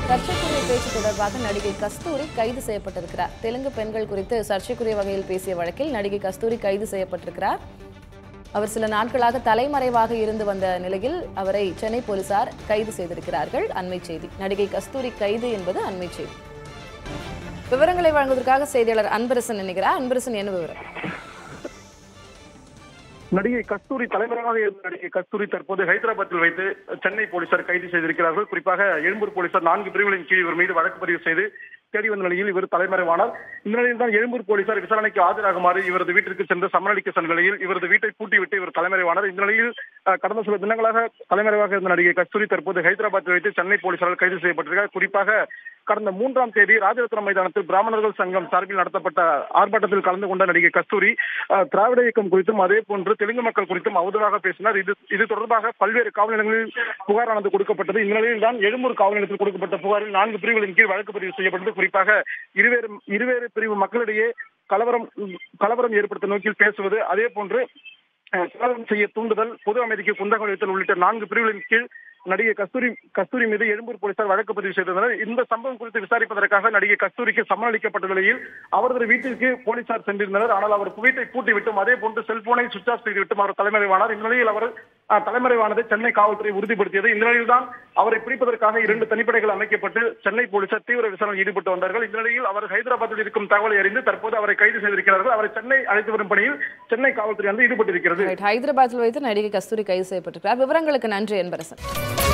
சர்ச்சைக்குரிய பேச்சு தொடர்பாக நடிகை கஸ்தூரி கைது செய்யப்பட்டிருக்கிறார் தெலுங்கு பெண்கள் குறித்து சர்ச்சைக்குரிய வகையில் பேசிய வழக்கில் நடிகை கஸ்தூரி கைது செய்யப்பட்டிருக்கிறார் அவர் சில நாட்களாக தலைமறைவாக இருந்து வந்த நிலையில் அவரை சென்னை போலீசார் கைது செய்திருக்கிறார்கள் அண்மை செய்தி நடிகை கஸ்தூரி கைது என்பது அண்மை செய்தி விவரங்களை வழங்குவதற்காக செய்தியாளர் அன்பரசன் நினைக்கிறார் அன்பரசன் என்ன விவரம் நடிகை கஸ்தூரி தலைவராக இருந்த நடிகை கஸ்தூரி தற்போது ஹைதராபாத்தில் வைத்து சென்னை போலீசார் கைது செய்திருக்கிறார்கள் குறிப்பாக எழும்பூர் போலீசார் நான்கு பிரிவுகளின் கீழ் இவர் மீது வழக்கு பதிவு செய்து தேடி வந்த நிலையில் இவர் தலைமறைவானார் இந்த நிலையில் தான் எழும்பூர் போலீசார் விசாரணைக்கு ஆஜராகுமாறு இவரது வீட்டிற்கு சென்று சமரளிக்க சென்ற நிலையில் இவரது வீட்டை பூட்டிவிட்டு இவர் தலைமறைவானார் இந்த நிலையில் அஹ், கடந்த சில தினங்களாக தலைமறைவாக இருந்த நடிகை கஸ்தூரி தற்போது ஹைதராபாத்தில் வைத்து சென்னை போலீசாரால் கைது செய்யப்பட்டிருக்கிறார் குறிப்பாக கடந்த மூன்றாம் தேதி ராஜரத்னம் மைதானத்தில் பிராமணர்கள் சங்கம் சார்பில் நடத்தப்பட்ட ஆர்ப்பாட்டத்தில் கலந்து கொண்ட நடிகை கஸ்தூரி அஹ், திராவிட இயக்கம் குறித்தும் அதே போன்று தெலுங்கு மக்கள் குறித்தும் அவதூறாக பேசினார் இது இது தொடர்பாக பல்வேறு காவல் நிலையங்களில் புகாரானது கொடுக்கப்பட்டது இந்த நிலையில் தான் எழும்பூர் காவல் நிலையத்தில் கொடுக்கப்பட்ட புகாரில் நான்கு பிரிவுகளின் கீழ் வழக்கு பதிவு செய்யப்பட்டது குறிப்பாக இருவேறு இருவேறு பிரிவு மக்களிடையே கலவரம் கலவரம் ஏற்படுத்த நோக்கில் பேசுவது அதே போன்று அஹ், கலவரம் செய்ய தூண்டுதல் பொது அமைதிக்கு குந்தகம் வைத்தல் உள்ளிட்ட நான்கு பிரிவுகளின் கீழ் நடிகை கஸ்தூரி கஸ்தூரி மீது எழும்பூர் போலீசார் வழக்கு பதிவு செய்திருந்தனர் இந்த சம்பவம் குறித்து விசாரிப்பதற்காக நடிகை கஸ்தூரிக்கு சம்மன் அளிக்கப்பட்ட நிலையில் அவரது வீட்டிற்கு போலீசார் சென்றிருந்தனர் ஆனால் அவர் வீட்டை பூட்டிவிட்டும் அதே போன்று செல்போனை சுவிச் ஆஃப் செய்துவிட்டும் அவர் தலைமறைவானார் இந்த நிலையில் அவர் அஹ், தலைமறைவானதை சென்னை காவல்துறை உறுதிப்படுத்தியது இந்த நிலையில் தான் அவரை பிடிப்பதற்காக இரண்டு தனிப்படைகள் அமைக்கப்பட்டு சென்னை போலீசார் தீவிர விசாரணையில் ஈடுபட்டு வந்தார்கள் இந்த நிலையில் அவர் ஹைதராபாத்தில் இருக்கும் தகவலை அறிந்து தற்போது அவரை கைது செய்திருக்கிறார்கள் அவரை சென்னை அழைத்து வரும் பணியில் சென்னை காவல்துறை வந்து ஈடுபட்டிருக்கிறது ரைட் ஹைதராபாத்தில் வைத்து நடிகை கஸ்தூரி கைது செய்யப்பட்டிருக்கிறார் விவரங்களுக்கு நன்றி என்பரசன்